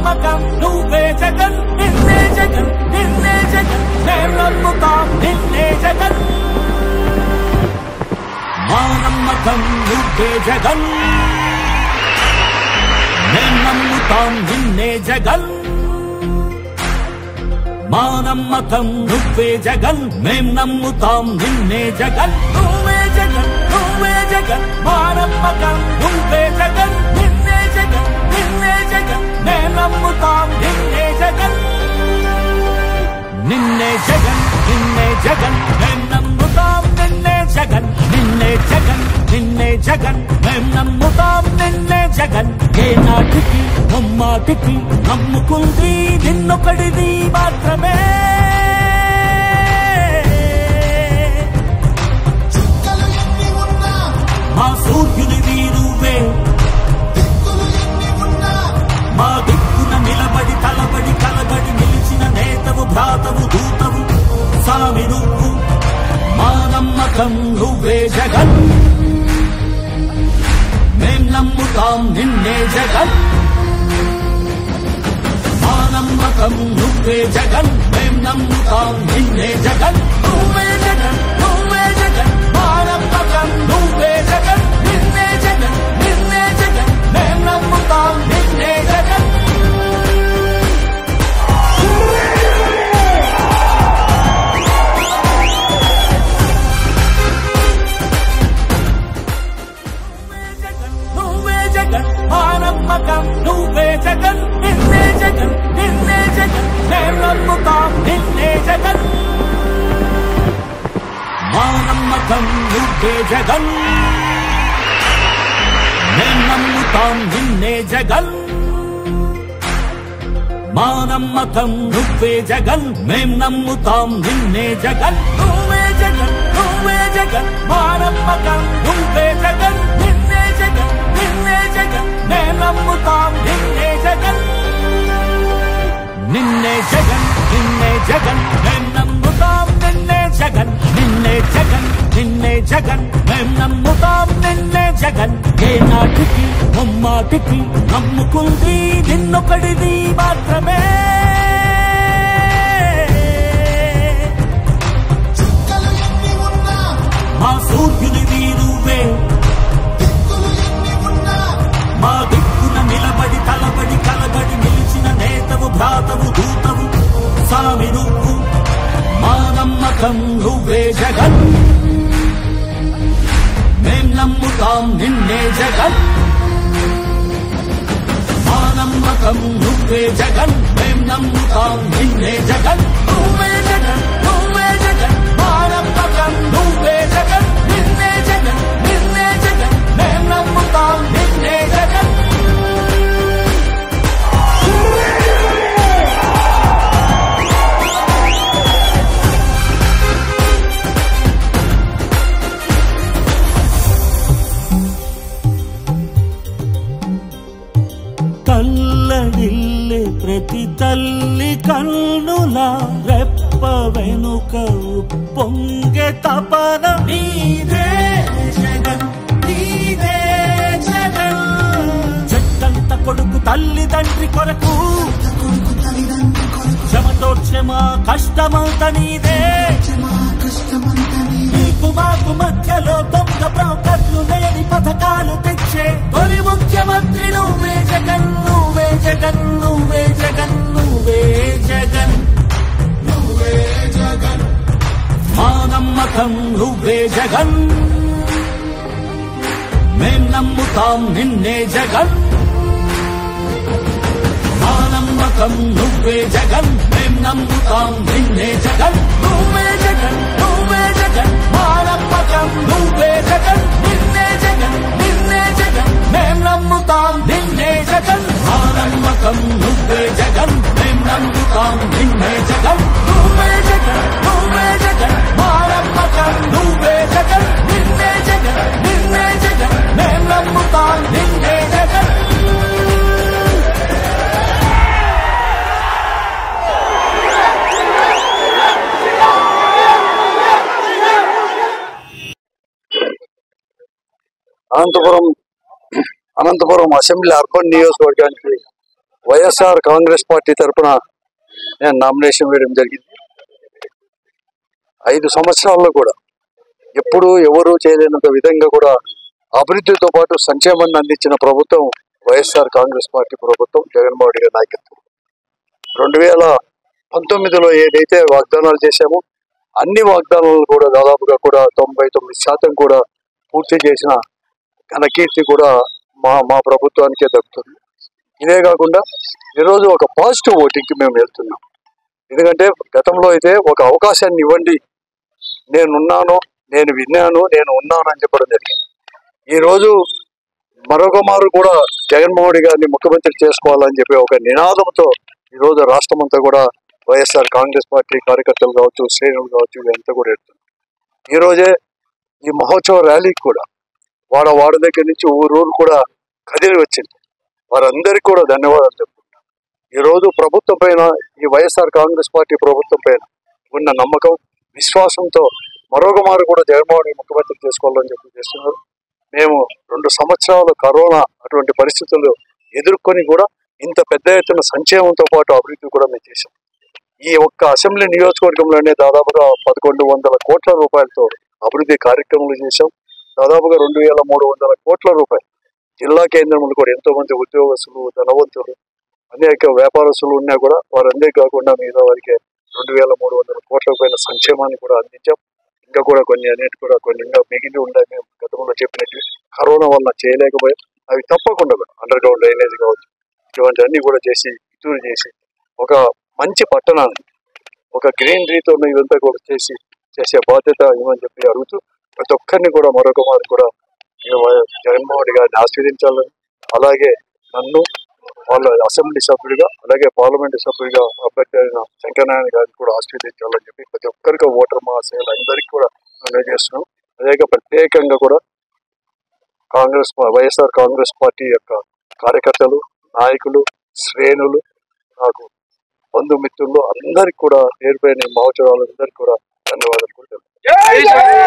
నమ్మకం నువ్వే జగన్ నిన్నే జగన్ నిన్నే జగన్ మేం నమ్ముతాం నిన్నే జగన్ మా నమ్మకం నువ్వే జగన్ మేం నమ్ముతాం నిన్నే జగన్ మా నమ్మకం నువ్వే జగన్ మేం నమ్ముతాం నిన్నే జగన్ నువ్వే జగన్ నువ్వే జగన్ మా నమ్మకం నువ్వే జగన్ నిన్నే జగన్ నిన్నే జగన్ మేం నమ్ముతాం నిన్నే జగన్ నిన్నే జగన్ నిన్నే జగన్ మేం నమ్ముతాం నిన్నే జగన్ నిన్నే జగన్ నిన్నే జగన్ మేం నమ్ముతాం నిన్నే జగన్ ఏ నాటికి ముమ్మాటికి నమ్ముకుంది నిన్నొకడిది మాత్రమే చుక్కలు ఎన్ని ఉన్నా మా సూర్యునివి నువ్వే దిక్కులు ఎన్ని ఉన్నా మా దిక్కున నిలబడి తలబడి కలబడి నిలిచిన నేతవు భ్రాతవు దూతవు సామి నువ్వు మా నమ్మకం నువ్వే జగన్ మేం నమ్ముతాం నిన్నే జగన్ మా నమ్మకం నువ్వే జగన్ మేం నమ్ముతాం నిన్నే జగన్ నువ్వే జగన్ నువ్వే జగన్ మా నమ్మకం నువ్వే జగన్ నిన్నే జగన్ నిన్నే జగన్ మేం నమ్ముతాం నిన్నే జగన్ నువ్వే జగన్ మా నమ్మకం నువ్వే జగన్ నిన్నే జగన్ నిన్నే జగన్ మేం నమ్ముతాం నిన్నే జగన్ మా నమ్మకం నువ్వే జగన్ మేం నమ్ముతాం నిన్నే జగన్ మా నమ్మకం నువ్వే జగన్ మేం నమ్ముతాం నిన్నే జగన్ నువ్వే జగన్ నువ్వే జగన్ మా నమ్మకం నువ్వే జగన్ నిన్నే జగన్ నిన్నే జగన్ మేం నమ్ముతాం నిన్నే జగన్ నిన్నే జగన్ నిన్నే జగన్ మేం నమ్ముతాం నిన్నే జగన్ నిన్నే జగన్ నిన్నే జగన్ మేం నమ్ముతాం నిన్నే జగన్ ఏ నాటికి ముమ్మాటికి నమ్ముకుంది నిన్నొకడిది మాత్రమే చుక్కలు ఎన్ని ఉన్నా మా సూర్యునివి నువ్వే దిక్కులు ఎన్ని ఉన్నా మా దిక్కున నిలబడి తలబడి కలబడి నిలిచిన నేతవు భ్రాతవు దూతవు సామి నువ్వు మా నమ్మకం నువ్వే జగన్ మేం నమ్ముతాం నిన్నే జగన్ మా నమ్మకం నువ్వే జగన్ మేం నమ్ముతాం నిన్నే జగన్ నువ్వే జగన్ నువ్వే జగన్ మా నమ్మకం నువ్వే జగన్ నిన్నే జగన్ నిన్నే జగన్ మేం నమ్ముతాం నిన్నే జగన్ తల్లడిల్లే ప్రతి తల్లి కన్నుల రెప్ప వెనుక పొంగె తపన నీదే జగన్ నీదే జగన్ చెట్టంత కొడుకు తల్లి తండ్రి కొరకు కొడుకు తల్లిదండ్రి కొడుకు క్షమతో క్షమ కష్టమంత నీదే మా కష్టమంతా నీదే. నీకు మాకు మధ్యలో దొంగ బ్రోకర్లు లేని పథకాలు తెచ్చే తొలి ముఖ్యమంత్రి నువ్వే జగన్ నువ్వే జగన్ నువ్వే జగన్ నువ్వే జగన్ నువ్వే జగన్ మా నమ్మకం నువ్వే జగన్ మేం నమ్ముతాం నిన్నే జగన్ మా నమ్మకం నువ్వే జగన్ మేం నమ్ముతాం నిన్నే జగన్ నువ్వే జగన్ నువ్వే జగన్ మా నమ్మకం నువ్వే జగన్ నిన్నే జగన్ నిన్నే జగన్ మేం నమ్ముతాం నిన్నే జగన్ మా నమ్మకం నువ్వే జగన్ మేం నమ్ముతాం నిన్నే జగన్ నువ్వే జగన్ నువ్వే జగన్ మా నమ్మకం నువ్వే జగన్ నిన్నే జగన్ నిన్నే జగన్ మేం నమ్ముతాం నిన్నే జగన్ అనంతపురం అనంతపురం అసెంబ్లీ అర్బన్ నియోజకవర్గానికి వైఎస్ఆర్ కాంగ్రెస్ పార్టీ తరఫున నేను నామినేషన్ వేయడం జరిగింది ఐదు సంవత్సరాల్లో కూడా ఎప్పుడూ ఎవరూ చేయలేనంత విధంగా కూడా అభివృద్ధితో పాటు సంక్షేమాన్ని అందించిన ప్రభుత్వం వైఎస్ఆర్ కాంగ్రెస్ పార్టీ ప్రభుత్వం జగన్మోహన్ రెడ్డి గారి నాయకత్వం రెండు వేల పంతొమ్మిదిలో ఏదైతే వాగ్దానాలు చేశామో అన్ని వాగ్దానాలు కూడా దాదాపుగా కూడా తొంభై తొమ్మిది శాతం కూడా పూర్తి చేసిన ఘనకీర్తి కూడా మా మా ప్రభుత్వానికే దక్కుతుంది ఇదే కాకుండా ఈరోజు ఒక పాజిటివ్ ఓటింగ్కి మేము వెళ్తున్నాం ఎందుకంటే గతంలో అయితే ఒక అవకాశాన్ని ఇవ్వండి నేనున్నాను నేను విన్నాను నేను ఉన్నాను అని చెప్పడం జరిగింది ఈరోజు మరొక మారు కూడా జగన్మోహన్ రెడ్డి గారిని ముఖ్యమంత్రి చేసుకోవాలని చెప్పి ఒక నినాదంతో ఈరోజు రాష్ట్రం అంతా కూడా వైఎస్ఆర్ కాంగ్రెస్ పార్టీ కార్యకర్తలు కావచ్చు శ్రేణులు కావచ్చు ఇదంతా కూడా వెళ్తుంది ఈరోజే ఈ మహోత్సవ ర్యాలీకి కూడా వాడ వాడ దగ్గర నుంచి ఊరు ఊరు కూడా కదిలి వచ్చింది వారందరికీ కూడా ధన్యవాదాలు చెప్పుకుంటాం ఈరోజు ప్రభుత్వం పైన ఈ వైఎస్ఆర్ కాంగ్రెస్ పార్టీ ప్రభుత్వం పైన ఉన్న నమ్మకం విశ్వాసంతో మరొక మారు కూడా జగన్మోహన్ రెడ్డి ముఖ్యమంత్రి చేసుకోవాలని చెప్పి చేస్తున్నారు మేము రెండు సంవత్సరాలు కరోనా అటువంటి పరిస్థితులు ఎదుర్కొని కూడా ఇంత పెద్ద ఎత్తున సంక్షేమంతో పాటు అభివృద్ధి కూడా మేము చేశాం ఈ ఒక్క అసెంబ్లీ నియోజకవర్గంలోనే దాదాపుగా పదకొండు వందల కోట్ల రూపాయలతో అభివృద్ధి కార్యక్రమాలు చేశాం దాదాపుగా రెండు వేల మూడు వందల కోట్ల రూపాయలు జిల్లా కేంద్రంలో కూడా ఎంతో మంది ఉద్యోగస్తులు ధనవంతులు అనేక వ్యాపారస్తులు ఉన్నా కూడా వారందరికీ కాకుండా మిగతా వారికి రెండు వేల మూడు వందల కోట్ల పైన సంక్షేమాన్ని కూడా అందించాం ఇంకా కూడా కొన్ని అన్నిటి కూడా కొన్ని ఇంకా మిగిలి ఉన్నాయి మేము గతంలో చెప్పినట్టు కరోనా వల్ల చేయలేకపోయాం అవి తప్పకుండా కూడా అండర్ గ్రౌండ్ డ్రైనేజ్ కావచ్చు ఇటువంటివన్నీ కూడా చేసి ఇతూరు చేసి ఒక మంచి పట్టణాన్ని ఒక గ్రీనరీతో ఇదంతా కూడా చేసి చేసే బాధ్యత ఇవ్వని చెప్పి అడుగుతూ ప్రతి ఒక్కరిని కూడా మరొక మారు కూడా ఈ వై- జగన్మోహన్ రెడ్డి గారిని ఆస్వాదించాలని అలాగే నన్ను వాళ్ళ అసెంబ్లీ సభ్యుడిగా అలాగే పార్లమెంట్ సభ్యుడిగా అభ్యర్థి అయిన శంకరనారాయణ గారిని కూడా ఆస్వాదించాలని చెప్పి ప్రతి ఒక్కరికి ఓటర్ మహాశయులు అందరికీ కూడా అందజేస్తున్నాం అలాగే ప్రత్యేకంగా కూడా కాంగ్రెస్ పా- వైఎస్ఆర్ కాంగ్రెస్ పార్టీ యొక్క కార్యకర్తలు నాయకులు శ్రేణులు నాకు బంధుమిత్రులు అందరికి కూడా పేరు పైన మహోత్సవాలందరికీ కూడా ధన్యవాదాలు కూడా తెలుపుతున్నాను.